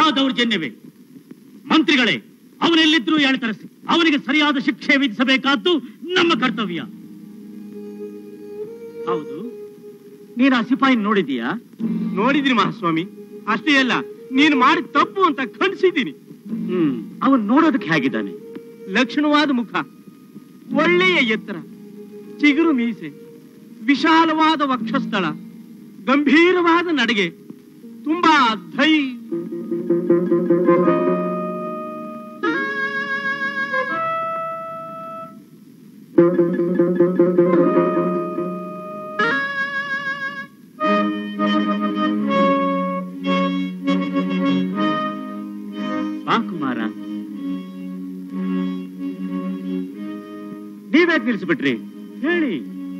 ಎಂಥ ದೌರ್ಜನ್ಯವೇ ಮಂತ್ರಿಗಳೇ ಅವನೆಲ್ಲಿದ್ರೂ ತರಿಸಿ ಅವನಿಗೆ ಸರಿಯಾದ ಶಿಕ್ಷೆ ವಿಧಿಸಬೇಕಾದ್ದು ನಮ್ಮ ಕರ್ತವ್ಯ ಹೌದು ನೀನು ಆ ಸಿಪಾಯಿ ನೋಡಿದೀಯಾ ನೋಡಿದ್ರಿ ಮಹಾಸ್ವಾಮಿ ಅಷ್ಟೇ ಅಲ್ಲ ನೀನು ಮಾಡಿದ ತಪ್ಪು ಅಂತ ಖಂಡಿಸಿದ್ದೀನಿ ಹ್ಮ್ ಅವನ್ ನೋಡೋದಕ್ಕೆ ಹೇಗಿದ್ದಾನೆ ಲಕ್ಷಣವಾದ ಮುಖ ಒಳ್ಳೆಯ ಎತ್ತರ ಚಿಗುರು ಮೀಸೆ ವಿಶಾಲವಾದ ವಕ್ಷಸ್ಥಳ ಗಂಭೀರವಾದ ನಡಿಗೆ ತುಂಬಾ ಧೈ ಬಾ ಕುಮಾರ ನೀವ್ಯಾಕೆ ನಿಲ್ಸ್ಬಿಟ್ರಿ ಹೇಳಿ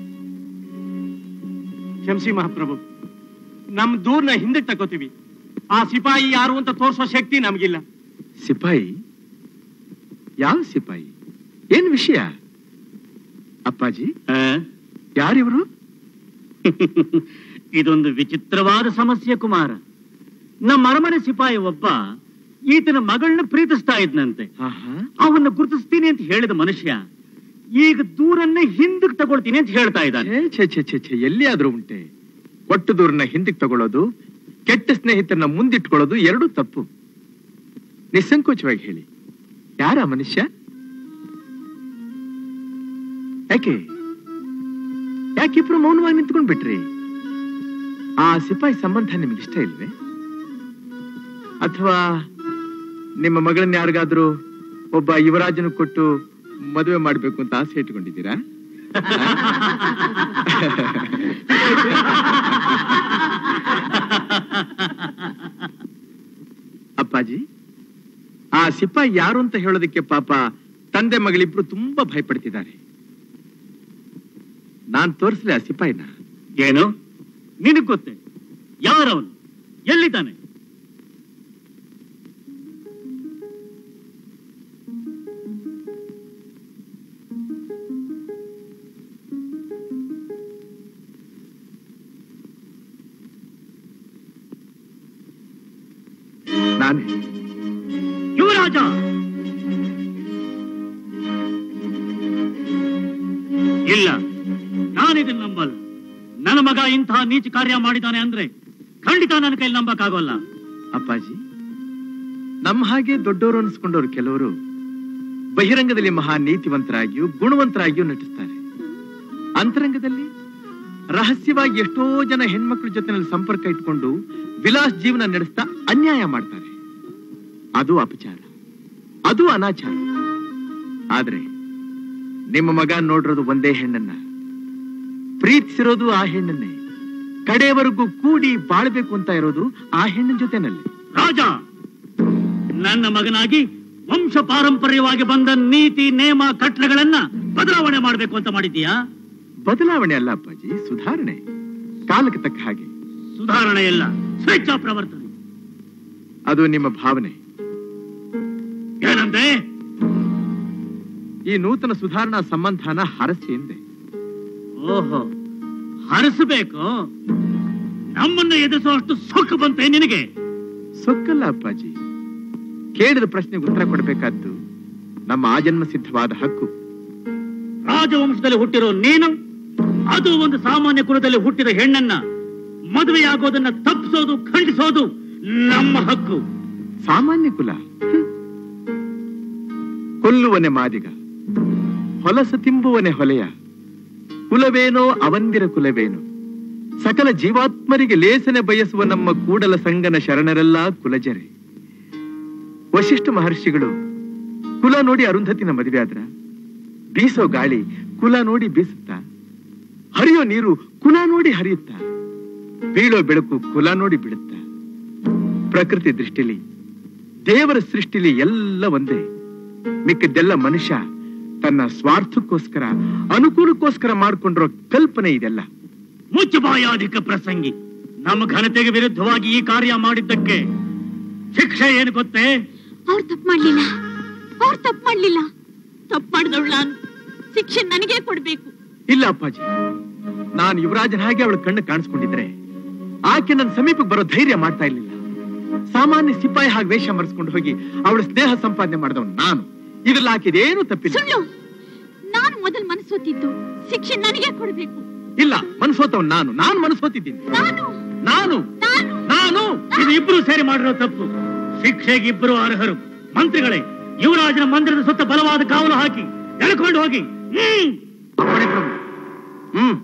ಕ್ಷಮಿಸಿ ಮಹಾಪ್ರಭು ನಮ್ ದೂರ್ನ ಹಿಂದಕ್ಕೆ ತಗೋತೀವಿ ಆ ಸಿಪಾಯಿ ಯಾರು ಅಂತ ತೋರಿಸೋ ಶಕ್ತಿ ನಮಗಿಲ್ಲ ಸಿಪಾಯಿ ಯಾವ ಸಿಪಾಯಿ ಏನ್ ವಿಷಯ ಅಪ್ಪಾಜಿ ಆ? ಯಾರಿವರು ಇದೊಂದು ವಿಚಿತ್ರವಾದ ಸಮಸ್ಯೆ ಕುಮಾರ ನಮ್ಮ ಅರಮನೆ ಸಿಪಾಯಿ ಒಬ್ಬ ಈತನ ಮಗಳನ್ನ ಪ್ರೀತಿಸ್ತಾ ಇದ್ನಂತೆ ಆಹಾ. ಅವನ್ನ ಗುರುತಿಸ್ತೀನಿ ಅಂತ ಹೇಳಿದ ಮನುಷ್ಯ ಈಗ ದೂರನ್ನೇ ಹಿಂದಕ್ಕೆ ತಗೊಳ್ತೀನಿ ಅಂತ ಹೇಳ್ತಾ ಇದ್ದಾನೆ ಛೇ ಛೇ ಛೇ ಛೇ ಛೇ ಎಲ್ಲಿ ಆದ್ರೂ ಉಂಟೆ ಒಟ್ಟು ದೂರನ್ನ ಹಿಂದಕ್ಕೆ ತಗೊಳ್ಳೋದು ಕೆಟ್ಟ ಸ್ನೇಹಿತರನ್ನ ಮುಂದಿಟ್ಕೊಳ್ಳೋದು ಎರಡೂ ತಪ್ಪು ನಿಸ್ಸಂಕೋಚವಾಗಿ ಹೇಳಿ ಯಾರ ಆ ಮನುಷ್ಯ ಯಾಕೆ ಯಾಕಿಬ್ರು ಮೌನವಾಗಿ ನಿಂತ್ಕೊಂಡ್ ಬಿಟ್ರಿ ಆ ಸಿಪಾಯಿ ಸಂಬಂಧ ನಿಮ್ಗೆ ಇಷ್ಟ ಇಲ್ವೇ ಅಥವಾ ನಿಮ್ಮ ಮಗಳನ್ನ ಯಾರಿಗಾದ್ರೂ ಒಬ್ಬ ಯುವರಾಜನ ಕೊಟ್ಟು ಮದುವೆ ಮಾಡ್ಬೇಕು ಅಂತ ಆಸೆ ಇಟ್ಕೊಂಡಿದ್ದೀರಾ ಅಪ್ಪಾಜಿ ಆ ಸಿಪಾಯಿ ಯಾರು ಅಂತ ಹೇಳೋದಕ್ಕೆ ಪಾಪ ತಂದೆ ಮಗಳಿಬ್ರು ತುಂಬಾ ಭಯಪಡ್ತಿದ್ದಾರೆ ನಾನ್ ತೋರಿಸ್ಲಿ ಆ ಸಿಪಾಯಿನ ಏನು ನಿನಗ್ ಗೊತ್ತೇ ಯಾರವನು ಎಲ್ಲಿದ್ದಾನೆ ನಾನೇ ಯುವರಾಜ ಇಲ್ಲ ನಾನಿದನ್ನ ನಂಬಲ್ಲ ನನ್ನ ಮಗ ಇಂತಹ ನೀಚ ಕಾರ್ಯ ಮಾಡಿದ್ದಾನೆ ಅಂದ್ರೆ ಖಂಡಿತ ನನ್ನ ಕೈಲಿ ನಂಬಕ್ಕಾಗೋಲ್ಲ ಅಪ್ಪಾಜಿ ನಮ್ಮ ಹಾಗೆ ದೊಡ್ಡವರು ಅನ್ಸ್ಕೊಂಡವ್ರು ಕೆಲವರು ಬಹಿರಂಗದಲ್ಲಿ ಮಹಾ ನೀತಿವಂತರಾಗಿಯೂ ಗುಣವಂತರಾಗಿಯೂ ನಟಿಸ್ತಾರೆ ಅಂತರಂಗದಲ್ಲಿ ರಹಸ್ಯವಾಗಿ ಎಷ್ಟೋ ಜನ ಹೆಣ್ಮಕ್ಳ ಜೊತೆನಲ್ಲಿ ಸಂಪರ್ಕ ಇಟ್ಕೊಂಡು ವಿಲಾಸ್ ಜೀವನ ನಡೆಸ್ತಾ ಅನ್ಯಾಯ ಮಾಡ್ತಾರೆ ಅದು ಅಪಚಾರ ಅದು ಅನಾಚಾರ ಆದ್ರೆ ನಿಮ್ಮ ಮಗ ನೋಡಿರೋದು ಒಂದೇ ಹೆಣ್ಣನ್ನ ಪ್ರೀತಿಸಿರೋದು ಆ ಹೆಣ್ಣನ್ನೇ ಕಡೆಯವರೆಗೂ ಕೂಡಿ ಬಾಳ್ಬೇಕು ಅಂತ ಇರೋದು ಆ ಹೆಣ್ಣಿನ ಜೊತೆನಲ್ಲಿ ರಾಜ ನನ್ನ ಮಗನಾಗಿ ವಂಶ ಪಾರಂಪರ್ಯವಾಗಿ ಬಂದ ನೀತಿ ನೇಮ ಕಟ್ಲೆಗಳನ್ನ ಬದಲಾವಣೆ ಮಾಡಬೇಕು ಅಂತ ಮಾಡಿದ್ದೀಯಾ ಬದಲಾವಣೆ ಅಲ್ಲ ಅಪ್ಪಾಜಿ ಸುಧಾರಣೆ ಕಾಲಕ್ಕೆ ತಕ್ಕ ಹಾಗೆ ಸುಧಾರಣೆ ಇಲ್ಲ ಸ್ವೇಚ್ಛಾ ಪ್ರವರ್ತನೆ ಅದು ನಿಮ್ಮ ಭಾವನೆ ಏನಂದೆ ಈ ನೂತನ ಸುಧಾರಣಾ ಸಂಬಂಧನ ಹರಸಿ ಎಂದೆ ಓಹೋ ಹರಿಸಬೇಕು ನಮ್ಮನ್ನ ಎದುರಿಸುವಷ್ಟು ಸೊಕ್ಕು ಬಂತೆ ನಿನಗೆ ಸೊಕ್ಕಲ್ಲ ಅಪ್ಪಾಜಿ ಕೇಳಿದ ಪ್ರಶ್ನೆಗೆ ಉತ್ತರ ಕೊಡಬೇಕಾದ್ದು ನಮ್ಮ ಆಜನ್ಮ ಸಿದ್ಧವಾದ ಹಕ್ಕು ರಾಜವಂಶದಲ್ಲಿ ಹುಟ್ಟಿರೋ ನೀನು ಅದು ಒಂದು ಸಾಮಾನ್ಯ ಕುಲದಲ್ಲಿ ಹುಟ್ಟಿದ ಹೆಣ್ಣನ್ನ ಮದುವೆಯಾಗೋದನ್ನ ತಪ್ಪಿಸೋದು ಖಂಡಿಸೋದು ನಮ್ಮ ಹಕ್ಕು ಸಾಮಾನ್ಯ ಕುಲ ಹ್ಮ್. ಕೊಲ್ಲುವನೆ ಮಾದಿಗ ಹೊಲಸ ತಿಂಬುವನೆ ಹೊಲೆಯ ಕುಲವೇನೋ ಅವಂದಿರ ಕುಲವೇನೋ ಸಕಲ ಜೀವಾತ್ಮರಿಗೆ ಲೇಸನೆ ಬಯಸುವ ನಮ್ಮ ಕೂಡಲ ಸಂಗನ ಶರಣರೆಲ್ಲ ಕುಲಜರೆ ವಶಿಷ್ಠ ಮಹರ್ಷಿಗಳು ಕುಲ ನೋಡಿ ಅರುಂಧತಿನ ಮದುವೆ ಆದ್ರ ಬೀಸೋ ಗಾಳಿ ಕುಲ ನೋಡಿ ಬೀಸುತ್ತಾ ಹರಿಯೋ ನೀರು ಕುಲ ನೋಡಿ ಹರಿಯುತ್ತಾ ಬೀಳೋ ಬೆಳಕು ಕುಲ ನೋಡಿ ಬಿಡುತ್ತಾ ಪ್ರಕೃತಿ ದೃಷ್ಟಿಲಿ ದೇವರ ಸೃಷ್ಟಿಲಿ ಎಲ್ಲ ಒಂದೇ ಮಿಕ್ಕದ್ದೆಲ್ಲ ಮನುಷ್ಯ ತನ್ನ ಸ್ವಾರ್ಥಕ್ಕೋಸ್ಕರ ಅನುಕೂಲಕ್ಕೋಸ್ಕರ ಮಾಡ್ಕೊಂಡಿರೋ ಕಲ್ಪನೆ ಇದೆಲ್ಲ ಮುಚ್ಚಬಾಯಾಧಿಕ ಪ್ರಸಂಗಿ ನಮ್ಮ ಘನತೆಗೆ ವಿರುದ್ಧವಾಗಿ ಈ ಕಾರ್ಯ ಮಾಡಿದ್ದಕ್ಕೆ ಶಿಕ್ಷೆ ಏನು ಗೊತ್ತೇ ಅವ್ರು ತಪ್ಪು ಮಾಡ್ಲಿಲ್ಲ ಅವ್ರು ತಪ್ಪು ಮಾಡ್ಲಿಲ್ಲ ತಪ್ಪು ಮಾಡಿದವಳು ನಾನು ಶಿಕ್ಷೆ ನನಗೆ ಕೊಡ್ಬೇಕು ಇಲ್ಲ ಅಪ್ಪಾಜಿ ನಾನು ಯುವರಾಜನ ಹಾಗೆ ಅವಳ ಕಣ್ಣು ಕಾಣಿಸ್ಕೊಂಡಿದ್ರೆ ಆಕೆ ನನ್ನ ಸಮೀಪಕ್ಕೆ ಬರೋ ಧೈರ್ಯ ಮಾಡ್ತಾ ಇರ್ಲಿಲ್ಲ ಸಾಮಾನ್ಯ ಸಿಪಾಯಿ ಹಾಗೆ ವೇಷ ಮರೆಸ್ಕೊಂಡು ಹೋಗಿ ಅವಳ ಸ್ನೇಹ ಸಂಪಾದನೆ ಮಾಡಿದವನು ನಾನು ಇದ್ರಲ್ಲಿ ಹಾಕಿದೇನು ತಪ್ಪಿಲ್ಲ ಸುಳ್ಳು ನಾನು ಮೊದಲು ಮನಸ್ಸೋತಿದ್ದು ಶಿಕ್ಷೆ ನನಗೆ ಕೊಡ್ಬೇಕು ಇಲ್ಲ ಮನಸ್ಸೋತವ್ ನಾನು ನಾನು ಮನಸ್ಸೋತಿದ್ದೀನಿ ನಾನು ನಾನು ನಾನು ನಾನು ಇದು ಇಬ್ರು ಸೇರಿ ಮಾಡಿರೋ ತಪ್ಪು ಶಿಕ್ಷೆಗೆ ಇಬ್ಬರು ಅರ್ಹರು ಮಂತ್ರಿಗಳೇ ಯುವರಾಜನ ಮಂದಿರದ ಸುತ್ತ ಬಲವಾದ ಕಾವಲು ಹಾಕಿ ಎಳ್ಕೊಂಡು ಹೋಗಿ ಹ್ಮ್ ಅಪ್ಪಣೆ ಪ್ರಭು ಹ್ಮ್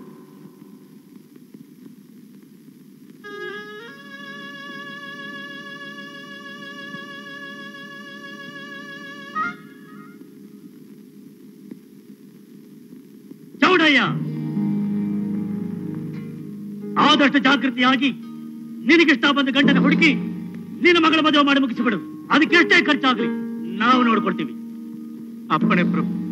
ಚೌಡಯ್ಯ ಆದಷ್ಟು ಜಾಗೃತಿಯಾಗಿ ನಿನಗಿಷ್ಟ ಬಂದ ಗಂಡನ ಹುಡುಕಿ ನಿನ್ನ ಮಗಳ ಮದುವೆ ಮಾಡಿ ಮುಗಿಸಿಬಿಡು ಅದಕ್ಕೆ ಎಷ್ಟೇ ಖರ್ಚಾಗ್ಲಿ ನಾವು ನೋಡ್ಕೊಳ್ತೀವಿ ಅಪ್ಪಣೆ ಪ್ರಭು